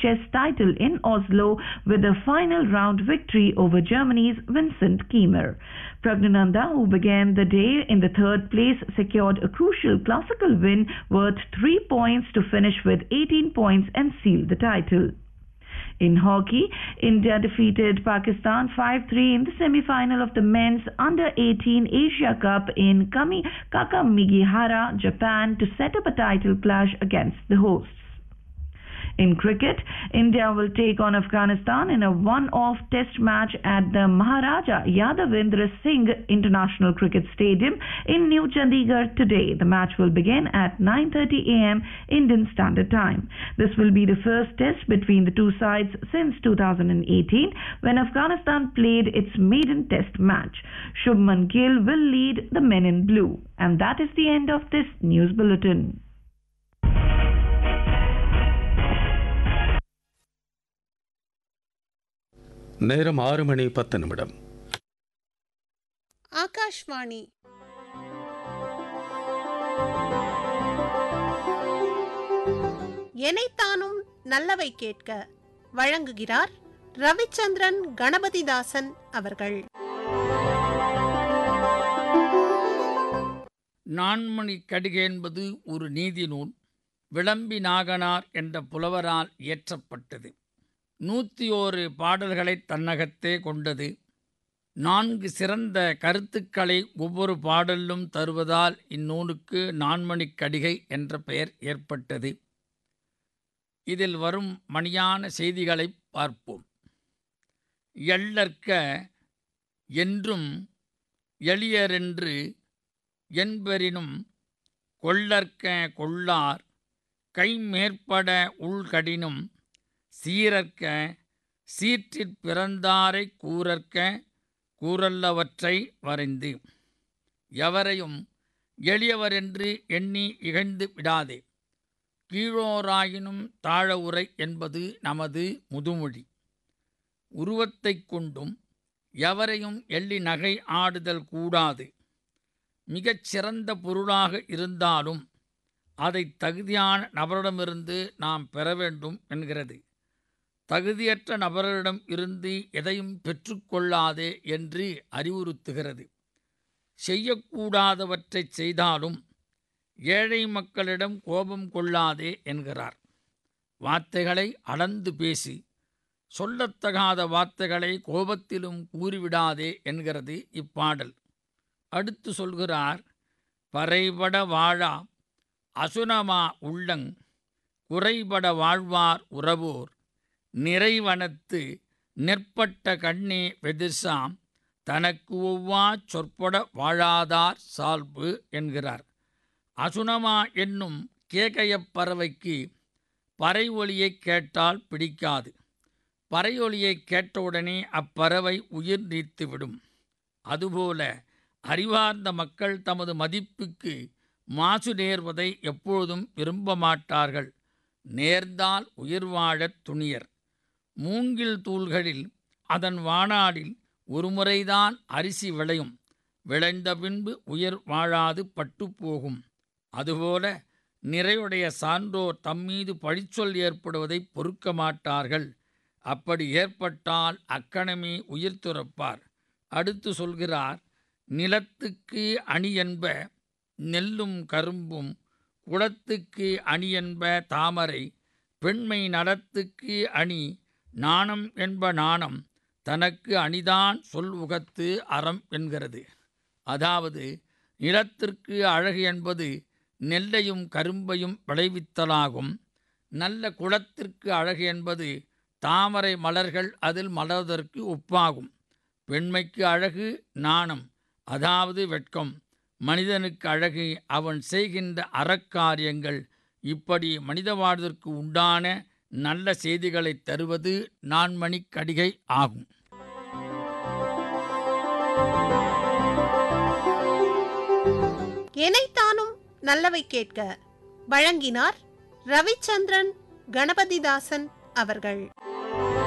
chess title in Oslo with a final round victory over Germany's Vincent Kiemer. Pragnananda, who began the day in the third place, secured a crucial classical win worth 3 points to finish with 18 points and seal the title. In hockey, India defeated Pakistan 5-3 in the semi-final of the men's under-18 Asia Cup in Kami Kakamigahara, Japan to set up a title clash against the hosts. In cricket, India will take on Afghanistan in a one-off test match at the Maharaja Yadavendra Singh International Cricket Stadium in New Chandigarh today. The match will begin at 9:30 a.m. Indian Standard Time. This will be the first test between the two sides since 2018 when Afghanistan played its maiden test match. Shubman Gill will lead the men in blue. And that is the end of this news bulletin. நேரம் ஆறு மணி பத்து நிமிடம் ஆகாஷ்வாணி எனைத்தானும் நல்லவை கேட்க வழங்குகிறார் ரவிச்சந்திரன் கணபதிதாசன் அவர்கள் நான்மணி கடிகை என்பது ஒரு நீதி நூல் விளம்பி நாகனார் என்ற புலவரால் இயற்றப்பட்டது நூற்றி ஓரு பாடல்களை தன்னகத்தே கொண்டது நான்கு சிறந்த கருத்துக்களை ஒவ்வொரு பாடலிலும் தருவதால் இந்நூலுக்கு நான்மணிக் கடிகை என்ற பெயர் ஏற்பட்டது இதில் வரும் மணியான செய்திகளை பார்ப்போம் எள்ளற்க என்றும் எளியரென்று என்பரினும் கொள்ளற்க கொள்ளார் கைமேற்பட உள்கடினும் சீரற்க சீற்றிற் பிறந்தாரை கூறற்க கூறல்லவற்றை வரைந்து எவரையும் எளியவரென்று எண்ணி இகழ்ந்து விடாதே கீழோராயினும் தாழ உரை என்பது நமது முதுமொழி உருவத்தைக் கொண்டும் எவரையும் எள்ளி நகை ஆடுதல் கூடாது மிகச் சிறந்த பொருளாக இருந்தாலும் அதை தகுதியான நபரிடமிருந்து நாம் பெற வேண்டும் என்கிறது தகுதியற்ற நபரிடம் இருந்து எதையும் பெற்றுக்கொள்ளாதே என்று அறிவுறுத்துகிறது செய்யக்கூடாதவற்றைச் செய்தாலும் ஏழை மக்களிடம் கோபம் கொள்ளாதே என்கிறார் வார்த்தைகளை அளந்து பேசி சொல்லத்தகாத வார்த்தைகளை கோபத்திலும் கூறிவிடாதே என்கிறது இப்பாடல் அடுத்து சொல்கிறார் பறைபட வாழா அசுனமா உள்ளங் குறைபட வாழ்வார் உறவோர் நிறைவனத்து நெற்பட்ட கண்ணே வெதிர்சாம் தனக்கு ஒவ்வா சொற்பட வாழாதார் சால்பு என்கிறார் அசுனமா என்னும் கேகயப் பறவைக்கு பறை ஒலியை கேட்டால் பிடிக்காது பறையொலியை கேட்டவுடனே அப்பறவை உயிர் நீத்துவிடும் அதுபோல அறிவார்ந்த மக்கள் தமது மதிப்புக்கு மாசு நேர்வதை எப்பொழுதும் விரும்ப மாட்டார்கள் நேர்ந்தால் உயிர் வாழத் துணியர் மூங்கில் தூள்களில் அதன் வானாடில் ஒருமுறைதான் அரிசி விளையும் விளைந்த பின்பு உயிர் வாழாது பட்டுப்போகும் அதுபோல நிறையுடைய சான்றோர் தம்மீது பழிச்சொல் ஏற்படுவதை பொறுக்க மாட்டார்கள் அப்படி ஏற்பட்டால் அக்கணமே உயிர் துறப்பார் அடுத்து சொல்கிறார் நிலத்துக்கு அணி என்ப நெல்லும் கரும்பும் குளத்துக்கு அணி என்ப தாமரை பெண்மை நலத்துக்கு அணி நாணம் என்ப நாணம் தனக்கு அணிதான் சொல் உகத்து அறம் என்கிறது அதாவது நிலத்திற்கு அழகு என்பது நெல்லையும் கரும்பையும் விளைவித்தலாகும் நல்ல குளத்திற்கு அழகு என்பது தாமரை மலர்கள் அதில் மலர்வதற்கு ஒப்பாகும் பெண்மைக்கு அழகு நாணம் அதாவது வெட்கம் மனிதனுக்கு அழகு அவன் செய்கின்ற அறக்காரியங்கள் இப்படி மனித வாழ்வதற்கு உண்டான நல்ல செய்திகளை தருவது நான்மணிக் கடிகை ஆகும் எனைத்தானும் நல்லவை கேட்க வழங்கினார் ரவிச்சந்திரன் கணபதிதாசன் அவர்கள்